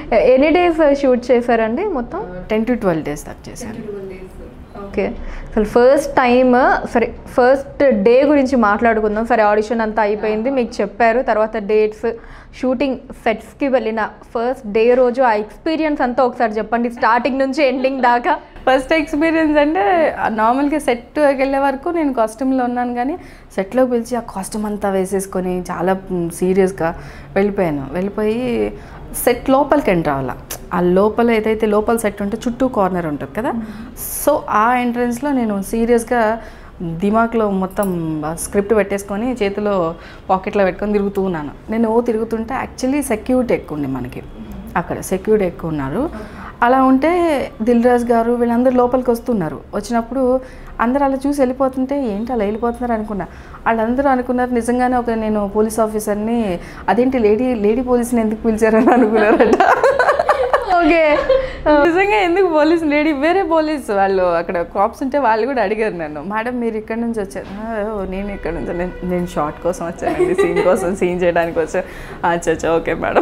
any days shoot చేశారండి మొత్తం ten to twelve days దాకా చేశాను ఓకే అసలు ఫస్ట్ టైం సరే ఫస్ట్ డే గురించి మాట్లాడుకుందాం సరే ఆడిషన్ అంతా అయిపోయింది మీకు చెప్పారు తర్వాత డేట్స్ షూటింగ్ సెట్స్కి వెళ్ళిన ఫస్ట్ డే రోజు ఆ ఎక్స్పీరియన్స్ అంతా ఒకసారి చెప్పండి స్టార్టింగ్ నుంచి ఎండింగ్ దాకా ఫస్ట్ ఎక్స్పీరియన్స్ అంటే నార్మల్గా సెట్కి వెళ్ళే వరకు నేను కాస్ట్యూమ్లో ఉన్నాను కానీ సెట్లోకి పిలిచి ఆ కాస్ట్యూమ్ అంతా వేసేసుకొని చాలా సీరియస్గా వెళ్ళిపోయాను వెళ్ళిపోయి సెట్ లోపలికి ఎంటర్ అవ్వాల ఆ లోపల ఏదైతే లోపల సెట్ ఉంటే చుట్టూ కార్నర్ ఉంటుంది కదా సో ఆ ఎంట్రన్స్లో నేను సీరియస్గా దిమాక్లో మొత్తం స్క్రిప్ట్ పెట్టేసుకొని చేతిలో పాకెట్లో పెట్టుకొని తిరుగుతూ ఉన్నాను నేను ఓ తిరుగుతుంటే యాక్చువల్లీ సెక్యూరిటీ ఎక్కువ ఉంది మనకి అక్కడ సెక్యూరిటీ ఎక్కువ ఉన్నారు అలా ఉంటే దిల్ రాజు గారు వీళ్ళందరూ లోపలికి వస్తున్నారు వచ్చినప్పుడు అందరూ అలా చూసి వెళ్ళిపోతుంటే ఏంటి అలా వెళ్ళిపోతున్నారు అనుకున్నా వాళ్ళందరూ అనుకున్నారు నిజంగానే ఒక నేను పోలీస్ ఆఫీసర్ని అదేంటి లేడీ లేడీ పోలీస్ని ఎందుకు పిలిచారని అనుకున్నారట ఓకే నిజంగా ఎందుకు పోలీస్ లేడీ వేరే పోలీస్ వాళ్ళు అక్కడ కాప్స్ ఉంటే వాళ్ళు కూడా అడిగారు నన్ను మేడం మీరు ఇక్కడ నుంచి వచ్చారు "ఆ, ఓ, నేను ఇక్కడ నుంచి నేను నేను షార్ట్ కోసం వచ్చానండి సీన్ కోసం సీన్ చేయడానికి వచ్చాను అచ్చా అచ్చా ఓకే మేడం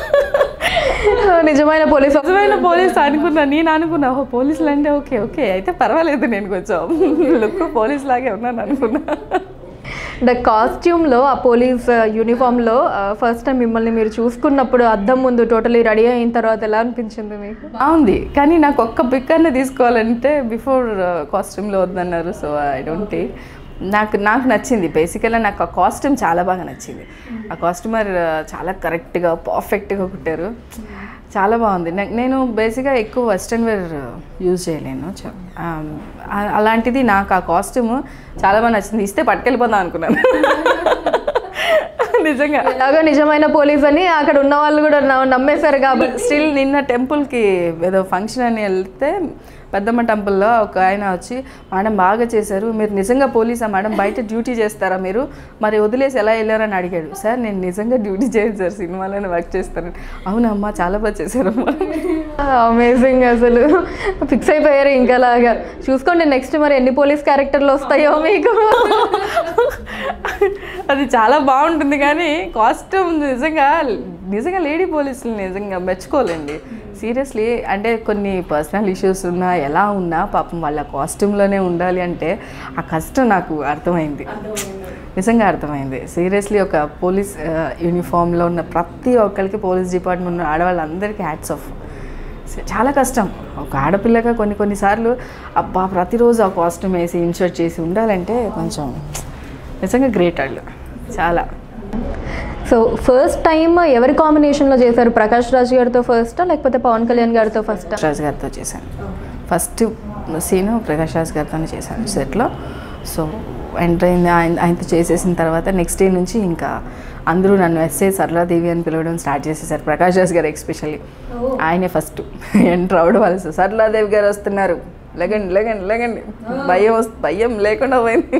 నిజమైన పోలీస్ నిజమైన పోలీస్ అనుకున్నా నేను అనుకున్నా ఓ పోలీసులు అంటే ఓకే ఓకే అయితే పర్వాలేదు నేను కొంచెం లుక్ పోలీస్ లాగే ఉన్నాను అనుకున్నా ద కాస్ట్యూమ్లో ఆ పోలీస్ యూనిఫామ్లో ఫస్ట్ టైం మిమ్మల్ని మీరు చూసుకున్నప్పుడు అద్దం ముందు టోటలీ రెడీ అయిన తర్వాత ఎలా అనిపించింది మీకు బాగుంది కానీ నాకు ఒక్క పిక్ అన్న తీసుకోవాలంటే బిఫోర్ కాస్ట్యూమ్లో వద్దన్నారు సో ఐ డోంట్ టేక్ నాకు నాకు నచ్చింది బేసికల్గా నాకు ఆ కాస్ట్యూమ్ చాలా బాగా నచ్చింది ఆ కాస్ట్యూమర్ చాలా కరెక్ట్గా పర్ఫెక్ట్గా కుట్టారు చాలా బాగుంది నాకు- నేను బేసిక్గా ఎక్కువ వెస్ట్రన్ వేర్ యూజ్ చేయలేను చ- ఆ, ఆ- అలాంటిది నాకు ఆ కాస్ట్యూమ్ చాలా బాగా నచ్చింది ఇస్తే పట్టుకెళ్ళిపోదాం అనుకున్నాను నిజంగా ఎలాగో నిజమైన పోలీస్ అని అక్కడ ఉన్న వాళ్ళు కూడా నమ్మ- నమ్మేశారు కాబట్టి స్టిల్ నిన్న టెంపుల్కి ఏదో ఫంక్షన్ అని వెళ్తే పెద్దమ్మ టెంపుల్లో ఒక ఆయన వచ్చి మేడం బాగా చేశారు మీరు నిజంగా పోలీసా మేడం బయట డ్యూటీ చేస్తారా మీరు మరి వదిలేసి ఎలా వెళ్ళారని అడిగాడు సార్ నేను నిజంగా డ్యూటీ చేయను సార్ సినిమాలోనే వర్క్ చేస్తాను అవునమ్మా చాలా బాగా చేశారమ్మా అమేజింగ్ అసలు ఫిక్స్ అయిపోయారు ఇంకా లాగా చూసుకోండి నెక్స్ట్ మరి ఎన్ని పోలీస్ క్యారెక్టర్లు వస్తాయో మీకు అది చాలా బాగుంటుంది కానీ కాస్ట్యూమ్ నిజంగా నిజంగా లేడీ పోలీసులు నిజంగా మెచ్చుకోలేండి సీరియస్లీ అంటే కొన్ని పర్సనల్ ఇష్యూస్ ఉన్నా ఎలా ఉన్నా పాపం వాళ్ళ కాస్ట్యూమ్లోనే ఉండాలి అంటే ఆ కష్టం నాకు అర్థమైంది నిజంగా అర్థమైంది సీరియస్లీ ఒక పోలీస్ యూనిఫామ్లో ఉన్న ప్రతి ఒక్కరికి పోలీస్ డిపార్ట్మెంట్ ఉన్న ఆడవాళ్ళందరికీ హ్యాట్స్ ఆఫ్ చాలా కష్టం ఒక ఆడపిల్లగా కొన్ని కొన్నిసార్లు అబ్బా ప్రతిరోజు ఆ కాస్ట్యూమ్ వేసి ఇన్షర్ట్ చేసి ఉండాలంటే కొంచెం నిజంగా గ్రేట్ వాళ్ళు చాలా సో ఫస్ట్ టైం ఎవరి కాంబినేషన్లో చేశారు ప్రకాష్ రాజ్ గారితో ఫస్ట్ లేకపోతే పవన్ కళ్యాణ్ గారితో ఫస్ట్ ప్రకాష్ రాజ్ గారితో చేశాను ఫస్ట్ సీను ప్రకాష్ రాజ్ గారితోనే చేశాను సెట్లో సో ఎంటర్ అయింది ఆయన ఆయనతో చేసేసిన తర్వాత నెక్స్ట్ డే నుంచి ఇంకా అందరూ నన్ను ఎస్ఏ సరళాదేవి అని పిలవడం స్టార్ట్ చేసేసారు ప్రకాష్ రాజ్ గారు ఎక్స్పెషల్లీ ఆయనే ఫస్ట్ ఎంటర్ అవడం వాళ్ళు సరళాదేవి గారు వస్తున్నారు లేకండి లేకండి లేకండి భయం వస్తు భయం లేకుండా పోయింది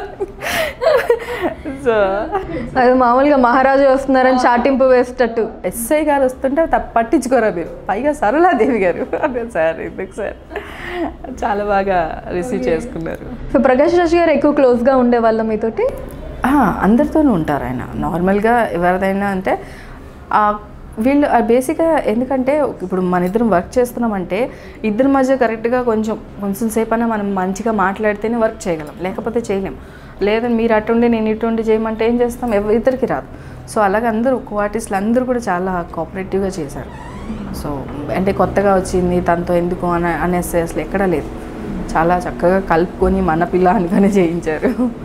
సో అది మామూలుగా మహారాజు వస్తున్నారని చాటింపు వేసేటట్టు ఎస్ఐ గారు వస్తుంటే తప్ప పట్టించుకోరా మీరు పైగా సరళాదేవి గారు అదే సార్ ఎందుకు సార్ చాలా బాగా రిసీవ్ చేసుకున్నారు సో ప్రకాష్ రాజ్ గారు ఎక్కువ క్లోజ్గా ఉండేవాళ్ళం మీతోటి ఆ, అందరితోనూ ఉంటారు ఆయన నార్మల్గా ఎవరిదైనా అంటే ఆ, వీళ్ళు బేసిక్గా ఎందుకంటే ఇప్పుడు మన ఇద్దరం వర్క్ చేస్తున్నామంటే ఇద్దరి మధ్య కరెక్ట్గా కొంచెం కొంచెం సేపు అయినా మనం మంచిగా మాట్లాడితేనే వర్క్ చేయగలం లేకపోతే చేయలేం లేదని మీరు అటుండి నేను ఇటుండి చేయమంటే ఏం చేస్తాం ఎవ ఇద్దరికి రాదు సో అలాగే అందరూ కో ఆర్టిస్టులు అందరూ కూడా చాలా కోఆపరేటివ్గా చేశారు సో అంటే కొత్తగా వచ్చింది తనతో ఎందుకు అని అనేసి అసలు ఎక్కడా లేదు చాలా చక్కగా కలుపుకొని మన పిల్ల అనుకొని చేయించారు